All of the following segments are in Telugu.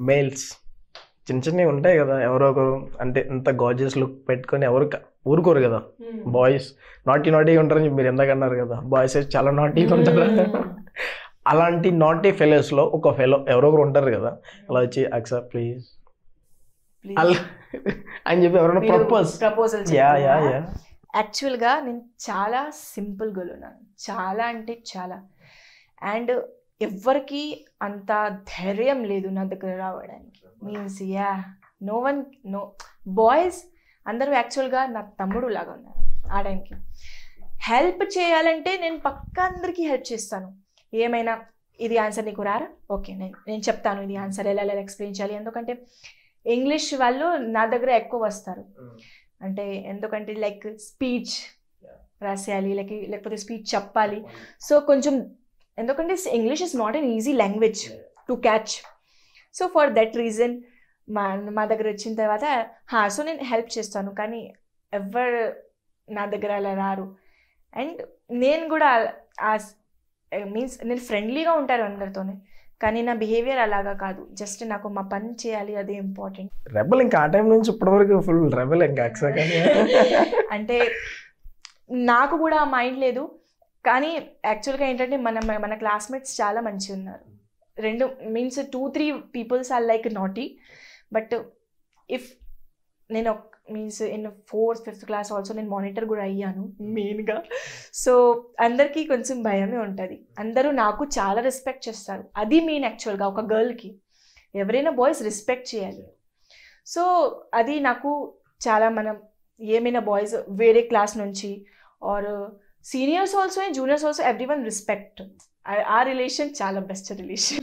మేల్స్ చిన్న చిన్నవి ఉంటాయి కదా ఎవరో ఒకరు అంటే ఇంత గాజెస్ లుక్ పెట్టుకొని ఎవరు క- ఊరుకోరు కదా బాయ్స్ నాటీ నాటీగా ఉంటారని చెప్పి మీరు ఎందాక అన్నారు కదా బాయ్స్ అయితే చాలా నాటీగా ఉంటారు అలాంటి నాటీ ఫెలోస్ లో ఒక ఫెలో ఎవరో ఒకరు ఉంటారు కదా అలా వచ్చి అక్సా ప్లీజ్ అలా అని చెప్పి ఎవరైనా propose proposal yeah yeah yeah యాక్చువల్గా నేను చాలా సింపుల్ గర్ల్ ఉన్నాను చాలా అంటే చాలా అండ్ ఎవ్వరికి అంత ధైర్యం లేదు నా దగ్గర రావడానికి means yeah no one no boys అందరూ యాక్చువల్గా నా తమ్ముడు లాగా ఉన్నారు ఆ టైంకి హెల్ప్ చేయాలంటే నేను పక్కా అందరికీ హెల్ప్ చేస్తాను ఏమైనా ఇది ఆన్సర్ నీకు రారా ఓకే నేను నేను చెప్తాను ఇది ఆన్సర్ ఎలా ఎలా ఎక్స్ప్లెయిన్ చేయాలి ఎందుకంటే ఇంగ్లీష్ వాళ్ళు నా దగ్గర ఎక్కువ వస్తారు అంటే ఎందుకంటే లైక్ స్పీచ్ రాసేయాలి లేక లేకపోతే స్పీచ్ చెప్పాలి సో కొంచెం ఎందుకంటే English is not an easy language to catch so for that reason మా మా దగ్గర వచ్చిన తర్వాత హా సో నేను హెల్ప్ చేస్తాను కానీ ఎవరు నా దగ్గర అలా రారు అండ్ నేను కూడా మీన్స్ నేను ఫ్రెండ్లీగా ఉంటాను అందరితోనే కానీ నా బిహేవియర్ అలాగా కాదు జస్ట్ నాకు మా పని చేయాలి అదే ఇంపార్టెంట్ రెబల్ ఇంకా ఆ టైం నుంచి ఇప్పటి వరకు ఫుల్ రెబల్ ఇంకా అక్సా కానీ అంటే నాకు కూడా ఆ మైండ్ లేదు కానీ యాక్చువల్గా ఏంటంటే మన మన క్లాస్మేట్స్ చాలా మంచిగా ఉన్నారు రెండు means two three peoples are like naughty but if నేను means in fourth fifth class also నేను మానిటర్ కూడా అయ్యాను మెయిన్గా సో అందరికీ కొంచెం భయమే ఉంటుంది అందరూ నాకు చాలా రెస్పెక్ట్ చేస్తారు అది మెయిన్ యాక్చువల్గా ఒక గర్ల్కి ఎవరైనా బాయ్స్ రెస్పెక్ట్ చేయాలి సో అది నాకు చాలా మనం ఏమైనా బాయ్స్ వేరే క్లాస్ నుంచి or seniors also and juniors also every one respect ఆ రిలేషన్ చాలా బెస్ట్ రిలేషన్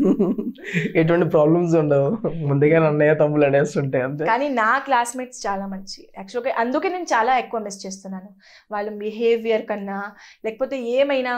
ఎటువంటి ప్రాబ్లమ్స్ ఉండవు ముందుగా అన్నయ్య తమ్ముళ్ళు అనేస్తుంటాయి అంతే కానీ నా క్లాస్మేట్స్ చాలా మంచి యాక్చువల్గా అందుకే నేను చాలా ఎక్కువ మిస్ చేస్తున్నాను వాళ్ళ బిహేవియర్ కన్నా లేకపోతే ఏమైనా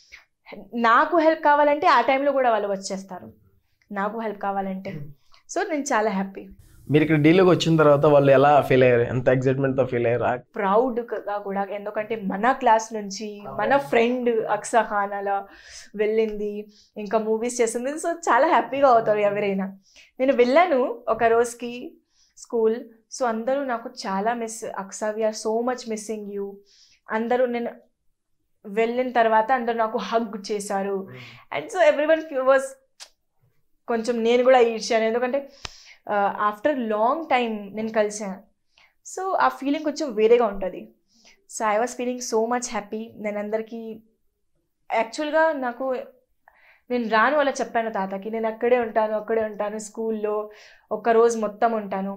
నాకు హెల్ప్ కావాలంటే ఆ టైంలో కూడా వాళ్ళు వచ్చేస్తారు నాకు హెల్ప్ కావాలంటే సో నేను చాలా హ్యాపీ మీరు ఇక్కడ డీలోకి వచ్చిన తర్వాత వాళ్ళు ఎలా ఫీల్ అయ్యారు ఎంత ఎక్సైట్మెంట్ తో ఫీల్ అయ్యారు ప్రౌడ్గా కూడా ఎందుకంటే మన క్లాస్ నుంచి మన ఫ్రెండ్ అక్సా ఖాన్ అలా వెళ్ళింది ఇంకా మూవీస్ చేస్తుంది సో చాలా హ్యాపీగా అవుతారు ఎవరైనా నేను వెళ్ళాను ఒక రోజుకి స్కూల్ సో అందరూ నాకు చాలా miss Aksa we're so much missing you అందరూ నేను వెళ్ళిన తర్వాత అందరూ నాకు హగ్ చేశారు and so every one was కొంచెం నేను కూడా ఈడ్చాను ఎందుకంటే ఆఫ్టర్ లాంగ్ టైం నేను కలిసాను సో ఆ ఫీలింగ్ కొంచెం వేరేగా ఉంటుంది so I was feeling so much happy నేను అందరికీ యాక్చువల్గా నాకు నేను రాను అలా చెప్పాను తాతకి నేను అక్కడే ఉంటాను అక్కడే ఉంటాను స్కూల్లో ఒక్క రోజు మొత్తం ఉంటాను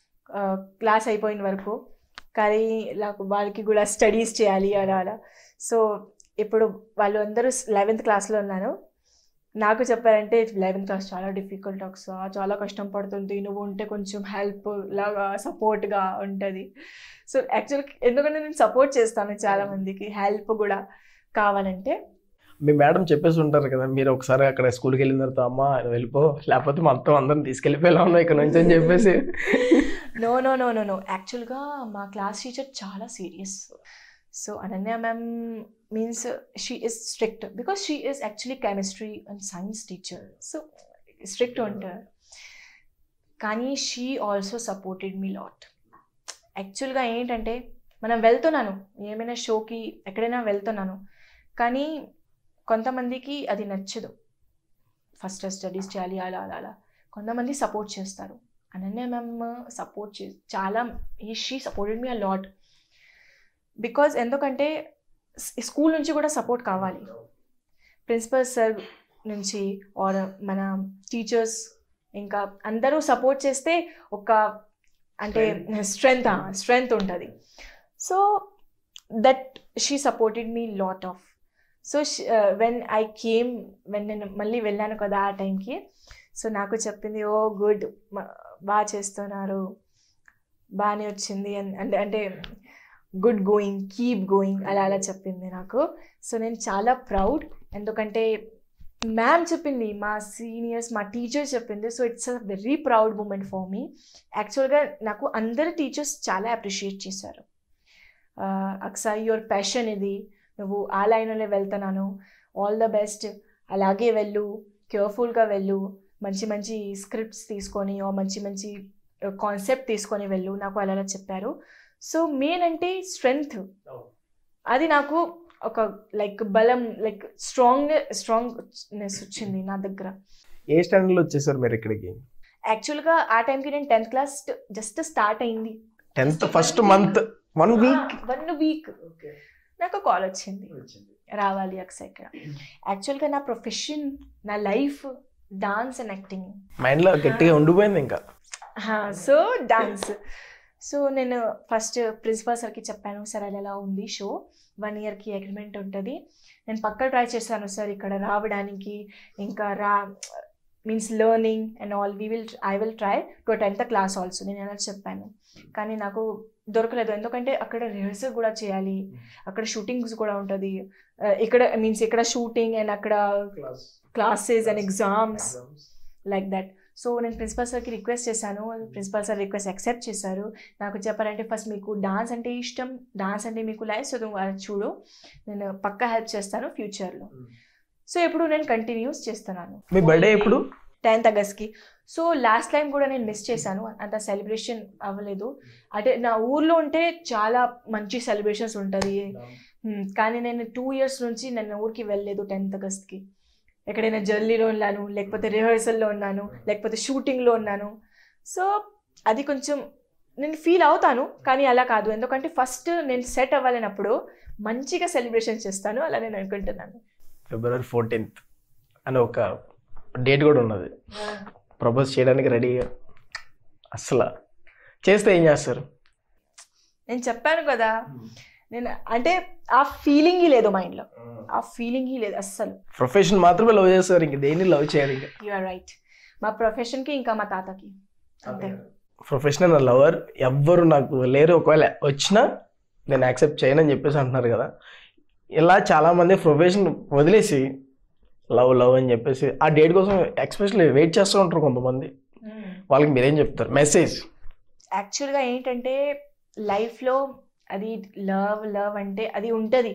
క్లాస్ అయిపోయిన వరకు కానీ నాకు వాళ్ళకి కూడా స్టడీస్ చేయాలి అలా అలా సో ఇప్పుడు వాళ్ళు అందరూ లెవెన్త్ క్లాస్లో ఉన్నాను నాకు చెప్పారంటే లెవెన్త్ క్లాస్ చాలా డిఫికల్ట్ ఒకసా చాలా కష్టం పడుతుంది నువ్వు ఉంటే కొంచెం హెల్ప్ లాగా సపోర్ట్గా ఉంటుంది సో యాక్చువల్ ఎందుకంటే నేను సపోర్ట్ చేస్తాను చాలా మందికి హెల్ప్ కూడా కావాలంటే మీ మేడం చెప్పేసి ఉంటారు కదా మీరు ఒకసారి అక్కడ స్కూల్కి వెళ్ళిన తర్వాత అమ్మ నువ్వు వెళ్ళిపో లేకపోతే మొత్తం అందరం తీసుకెళ్ళిపోయేలా ఉన్నావు ఇక్కడ నుంచి అని చెప్పేసి no no no no no యాక్చువల్గా మా క్లాస్ టీచర్ చాలా serious so Ananya ma'am means she is strict because she is actually chemistry and science teacher so strict ఉంటారు కానీ she also supported me lot యాక్చువల్గా ఏంటంటే మనం వెళ్తున్నాను ఏమైనా షోకి ఎక్కడైనా వెళ్తున్నాను కానీ కొంతమందికి అది నచ్చదు ఫస్ట్ స్టడీస్ చేయాలి అలా అలా అలా కొంతమంది సపోర్ట్ చేస్తారు అనన్య మ్యామ్ సపోర్ట్ చే చాలా ఈ she supported me a lot because ఎందుకంటే స్కూల్ నుంచి కూడా సపోర్ట్ కావాలి ప్రిన్సిపల్ సార్ నుంచి ఆర్ మన టీచర్స్ ఇంకా అందరూ సపోర్ట్ చేస్తే ఒక అంటే స్ట్రెంగ్త్ స్ట్రెంగ్త్ ఉంటుంది so that she supported me lot of so when I came when నేను మళ్ళీ వెళ్ళాను కదా ఆ టైంకి సో నాకు చెప్పింది ఓ గుడ్ బాగా చేస్తున్నారు బాగానే వచ్చింది అంటే అంటే గుడ్ గోయింగ్ కీప్ గోయింగ్ అలా అలా చెప్పింది నాకు సో నేను చాలా ప్రౌడ్ ఎందుకంటే మ్యామ్ చెప్పింది మా సీనియర్స్ మా టీచర్ చెప్పింది so it's a very proud moment for me యాక్చువల్గా నాకు అందరు టీచర్స్ చాలా అప్రిషియేట్ చేశారు అక్సా యువర్ ప్యాషన్ ఇది నువ్వు ఆ లైన్లోనే వెళ్తున్నాను ఆల్ ద బెస్ట్ అలాగే వెళ్ళు కేర్ఫుల్గా వెళ్ళు మంచి మంచి స్క్రిప్ట్స్ తీసుకొని ఓ మంచి మంచి కాన్సెప్ట్ తీసుకొని వెళ్ళు నాకు అలా అలా చెప్పారు సో మెయిన్ అంటే స్ట్రెంగ్త్ అది నాకు ఒక లైక్ బలం లైక్ స్ట్రాంగ్ స్ట్రాంగ్నెస్ వచ్చింది నా దగ్గర ఏ స్టాండర్డ్లో వచ్చేసారు మీరు ఇక్కడికి యాక్చువల్గా ఆ టైంకి నేను టెన్త్ క్లాస్ జస్ట్ స్టార్ట్ అయింది tenth first month one week one week నాకు కాల్ వచ్చింది రావాలి అక్సా ఇక్కడ యాక్చువల్గా నా ప్రొఫెషన్ నా లైఫ్ డాన్స్ అండ్ యాక్టింగ్ మైండ్లో గట్టిగా ఉండిపోయింది ఇంకా సో డాన్స్ సో నేను ఫస్ట్ ప్రిన్సిపల్ సార్కి చెప్పాను సార్ అది ఎలా ఉంది షో వన్ ఇయర్కి అగ్రిమెంట్ ఉంటుంది నేను పక్క ట్రై చేశాను సార్ ఇక్కడ రావడానికి ఇంకా రా means learning and all we will I will try to tenth class also నేను అలా చెప్పాను కానీ నాకు దొరకలేదు ఎందుకంటే అక్కడ రిహర్సల్ కూడా చేయాలి అక్కడ షూటింగ్స్ కూడా ఉంటుంది ఇక్కడ మీన్స్ ఇక్కడ షూటింగ్ అండ్ అక్కడ classes and exams like that so నేను ప్రిన్సిపల్ సార్కి రిక్వెస్ట్ చేశాను ప్రిన్సిపల్ సార్ రిక్వెస్ట్ యాక్సెప్ట్ చేశారు నాకు చెప్పారంటే ఫస్ట్ మీకు డాన్స్ అంటే ఇష్టం డాన్స్ అంటే మీకు లైఫ్ సో నువ్వు అది చూడు నేను పక్కా హెల్ప్ చేస్తాను ఫ్యూచర్లో సో ఇప్పుడు నేను కంటిన్యూస్ చేస్తున్నాను మీ బర్త్డే ఎప్పుడు టెన్త్ ఆగస్ట్కి సో లాస్ట్ టైం కూడా నేను మిస్ చేశాను అంత సెలబ్రేషన్ అవ్వలేదు అంటే నా ఊర్లో ఉంటే చాలా మంచి సెలబ్రేషన్స్ ఉంటుంది Hmm, కానీ నేను టూ ఇయర్స్ నుంచి నేను ఊరికి వెళ్ళలేదు టెన్త్ ఆగస్ట్కి ఎక్కడైనా జర్నీలో ఉన్నాను లేకపోతే రిహర్సల్లో ఉన్నాను లేకపోతే షూటింగ్లో ఉన్నాను సో అది కొంచెం నేను ఫీల్ అవుతాను కానీ అలా కాదు ఎందుకంటే ఫస్ట్ నేను సెట్ అవ్వాలన్నప్పుడు మంచిగా సెలబ్రేషన్ చేస్తాను అలా నేను అనుకుంటున్నాను ఫిబ్రవరి ఫోర్టీన్త్ అని ఒక డేట్ కూడా ఉన్నది ప్రపోజ్ చేయడానికి రెడీగా అసలు చేస్తే ఏం చేస్తారు నేను చెప్పాను కదా నేను అంటే ఆ ఫీలింగ్ లేదు మైండ్లో ఆ ఫీలింగ్ లేదు అస్సలు ప్రొఫెషన్ మాత్రమే లవ్ చేస్తారు ఇంక దేన్ని లవ్ చేయాలి ఇంకా యు ఆర్ రైట్ మా ప్రొఫెషన్కి ఇంకా మా తాతకి అంతే ప్రొఫెషనల్ లవర్ ఎవ్వరు నాకు లేరు ఒకవేళ వచ్చినా నేను యాక్సెప్ట్ చేయనని చెప్పేసి అంటున్నారు కదా ఇలా చాలామంది ప్రొఫెషన్ వదిలేసి లవ్ లవ్ అని చెప్పేసి ఆ డేట్ కోసం ఎక్స్పెషల్లీ వెయిట్ చేస్తూ ఉంటారు కొంతమంది వాళ్ళకి మీరేం చెప్తారు మెసేజ్ యాక్చువల్గా ఏంటంటే లైఫ్లో అది లవ్ లవ్ అంటే అది ఉంటుంది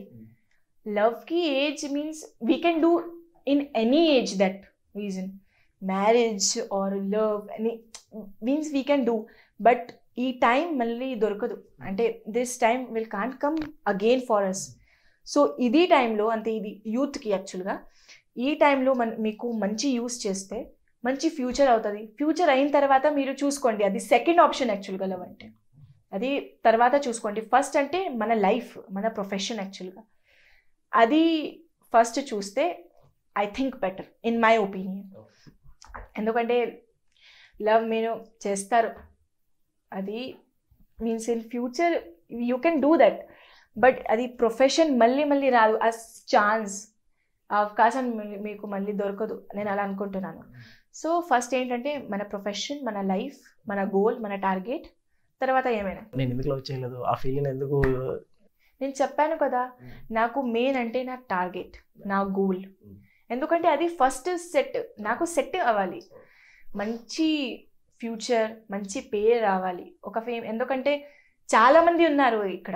లవ్కి age means we can do in any age that reason marriage or love అని means we can do but ఈ టైం మళ్ళీ దొరకదు అంటే this time will can't come again for us so ఇది టైంలో అంటే ఇది యూత్కి యాక్చువల్గా ఈ టైంలో మన మీకు మంచి యూస్ చేస్తే మంచి ఫ్యూచర్ అవుతుంది ఫ్యూచర్ అయిన తర్వాత మీరు చూసుకోండి అది సెకండ్ ఆప్షన్ యాక్చువల్గా లవ్ అంటే అది తర్వాత చూసుకోండి ఫస్ట్ అంటే మన లైఫ్ మన ప్రొఫెషన్ యాక్చువల్గా అది ఫస్ట్ చూస్తే I think better in my opinion ఎందుకంటే లవ్ మీరు చేస్తారు అది means in future you can do that but అది ప్రొఫెషన్ మళ్ళీ మళ్ళీ రాదు ఆ ఛాన్స్ ఆ అవకాశం మీ- మీకు మళ్ళీ దొరకదు నేను అలా అనుకుంటున్నాను సో ఫస్ట్ ఏంటంటే మన ప్రొఫెషన్ మన లైఫ్ మన గోల్ మన టార్గెట్ తర్వాత ఏమైనా నేను ఎందుకు లవ్ చేయలేదు ఆ ఫీలింగ్ ఎందుకు నేను చెప్పాను కదా నాకు మెయిన్ అంటే నా టార్గెట్ నా గోల్ ఎందుకంటే అది ఫస్ట్ సెట్ నాకు సెట్ అవ్వాలి మంచి ఫ్యూచర్ మంచి పేరు రావాలి ఒక ఫేమ్ ఎందుకంటే చాలామంది ఉన్నారు ఇక్కడ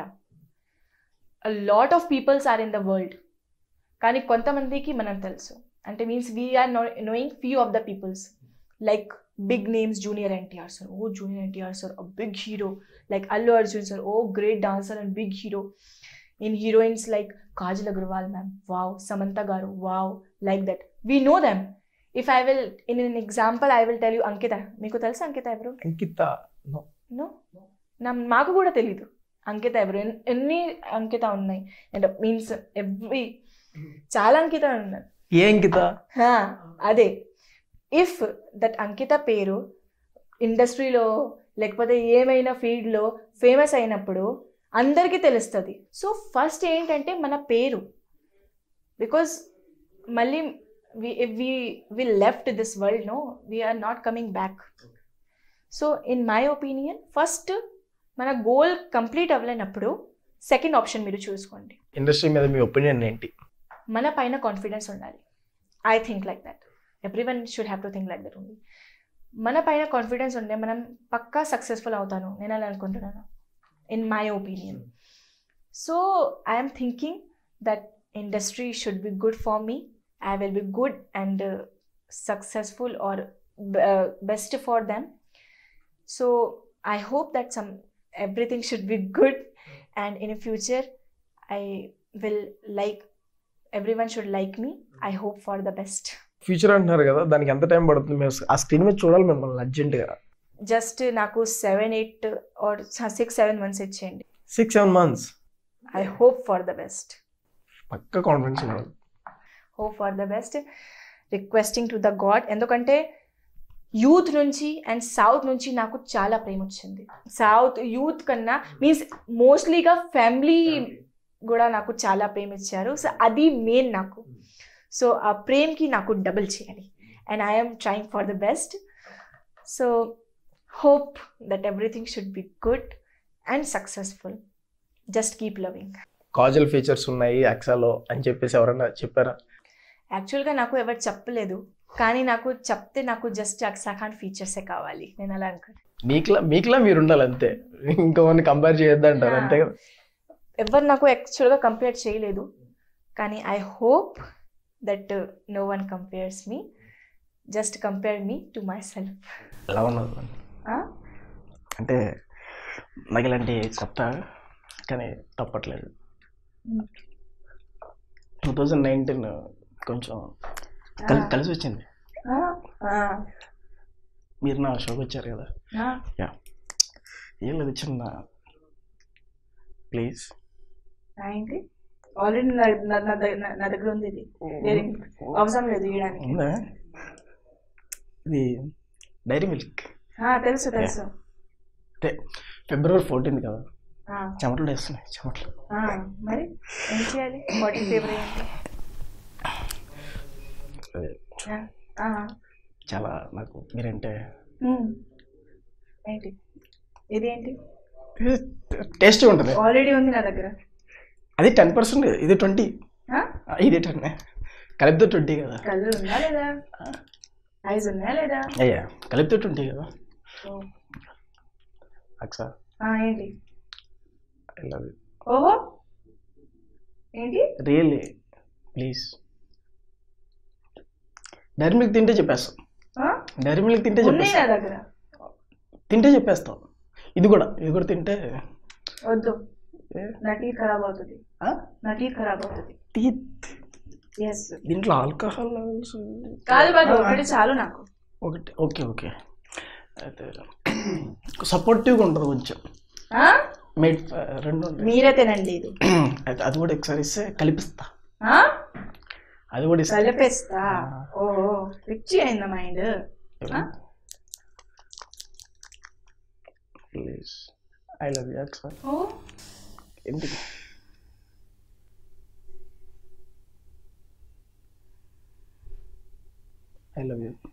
lot of peoples are in the world కానీ కొంతమందికి మనం తెలుసు అంటే means we're knowing few of the peoples like big names junior NTR sir ఓ junior NTR sir big hero like Allu Arjun sir, oh great dancer and big hero. In heroines like Kajal Agarwal ma'am, wow, Samantha Garu, wow, like that. We know them. If I will, in an example, I will tell you Ankita. మీకు తెలుసా అంకిత ఎవరు అంకిత no. నో నా మాకు కూడా తెలీదు అంకిత ఎవరు ఎన్- ఎన్ని అంకిత ఉన్నాయి అండ్ మీన్స్ ఎవ్రీ చాలా అంకిత ఉన్నారు ఏ అంకిత హా, అదే ఇఫ్ దట్ అంకిత పేరు ఇండస్ట్రీలో లేకపోతే ఏమైనా ఫీల్డ్లో ఫేమస్ అయినప్పుడు అందరికీ తెలుస్తుంది సో ఫస్ట్ ఏంటంటే మన పేరు బికాజ్ మళ్ళీ we we left this world no we're not coming back so in my opinion first మన గోల్ కంప్లీట్ అవ్వలేనప్పుడు సెకండ్ ఆప్షన్ మీరు చూసుకోండి ఇండస్ట్రీ మీద మీ ఒపీనియన్ ఏంటి మన పైన కాన్ఫిడెన్స్ ఉండాలి I think like that every one should have to think like that ఉంది మన పైన కాన్ఫిడెన్స్ ఉంటే మనం పక్కా సక్సెస్ఫుల్ అవుతాను నేను అలా అనుకుంటున్నాను in my opinion so I'm thinking that industry should be good for me I will be good and successful or uh, best for them so i hope that some everything should be good and in the future i will like everyone should like me i hope for the best future అంటున్నారు కదా దానికి ఎంత టైం పడుతుంది మేము ఆ స్క్రీన్ మీద చూడాలి మిమ్మల్ని అర్జెంట్గా జస్ట్ నాకు seven eight or six seven months ఇచ్చేయండి six seven months I hope for the best పక్క కాన్ఫిడెన్స్ ఉన్నారు hope for the best requesting to the god ఎందుకంటే యూత్ నుంచి అండ్ సౌత్ నుంచి నాకు చాలా ప్రేమ వచ్చింది సౌత్ యూత్ కన్నా మీన్స్ మోస్ట్లీగా ఫ్యామిలీ కూడా నాకు చాలా ప్రేమ ఇచ్చారు సో అది మెయిన్ నాకు సో ఆ ప్రేమ్కి నాకు డబుల్ చేయాలి and I'm trying for the best so hope that everything should be good and successful just keep loving Kajal features ఉన్నాయి ఎక్సాలో అని చెప్పేసి ఎవరైనా చెప్పారా యాక్చువల్గా నాకు ఎవరు చెప్పలేదు కానీ నాకు చెప్తే నాకు జస్ట్ అక్సాఖాన్ ఫీచర్సే కావాలి నేను అలా అనుకున్నాను మీకులా మీకులా మీరు ఉండాలి అంతే ఇంకొకరిని కంపేర్ చేయొద్దు అంటారు అంతే కదా ఎవరు నాకు యాక్చువల్గా కంపేర్ చేయలేదు కానీ I hope that no one compares me just compare me to myself ఎలా ఉన్నది అంటే నాకు ఇలాంటి చెప్తా కానీ తప్పట్లేదు Hmm. టూ థౌజండ్ నైన్టీన్ కొంచెం కలి కలిసి వచ్చింది మీరు నా షోకి వచ్చారు కదా ఏం లేదు చిన్న ప్లీజ్ ఏంటి ఆల్రెడీ నా దగ్గర ఉంది ఇది అవసరం లేదు ఇవ్వడానికి ఉందా ఇది డైరీ మిల్క్ తెలుసు తెలుసు అంటే ఫిబ్రవరి ఫోర్టీన్త్ కదా చెమటలు వేస్తున్నాయి చెమటలు మరి ఏం చేయాలి బాడీ ఫేవర్ ఏంటి అదే చాలా నాకు మీరంటే ఏంటి ఇది ఏంటి టేస్ట్ ఉంటుంది ఆల్రెడీ ఉంది నా దగ్గర అది టెన్ పర్సెంట్ ఇది ట్వంటీ ఇది టెన్ కలిపితే ట్వంటీ కదా కలర్ ఉందా లేదా ఐజ్ ఉందా లేదా అయ్యా కలిపితే ట్వంటీ కదా అక్సా ఏంటి ఐ లవ్ యూ ఓహో ఏంటి రియల్లీ ప్లీజ్ డైరీ మిల్క్ తింటే చెప్పేస్తాం డైరీ మిల్క్ తింటే ఉన్నాయి చెప్పేస్తాం నా దగ్గర తింటే చెప్పేస్తాం ఇది కూడా ఇది కూడా తింటే వద్దు ఏ? నా టీత్ ఖరాబ్ అవుతుంది ఆ? నా టీత్ ఖరాబ్ అవుతుంది టీత్ ఎస్ దీంట్లో ఆల్కహాల్ లెవెల్స్ కాదు కాదు ఒకటి చాలు నాకు ఒకటి ఓకే ఓకే అయితే సపోర్టివ్గా ఉంటుంది కొంచెం ఆ? మేడ్ రెండు ఉంటాయి మీరే తినండి ఇది అయితే అది కూడా ఒకసారి ఇస్తే కలిపిస్తా ఆ? అది కూడా ఇస్తా కలిపేస్తా ఓహో పిచ్చి అయిందా mind please I love you sir oh ఎందుకు ఐ లవ్ యూ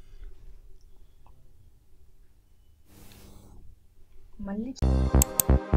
మళ్ళీ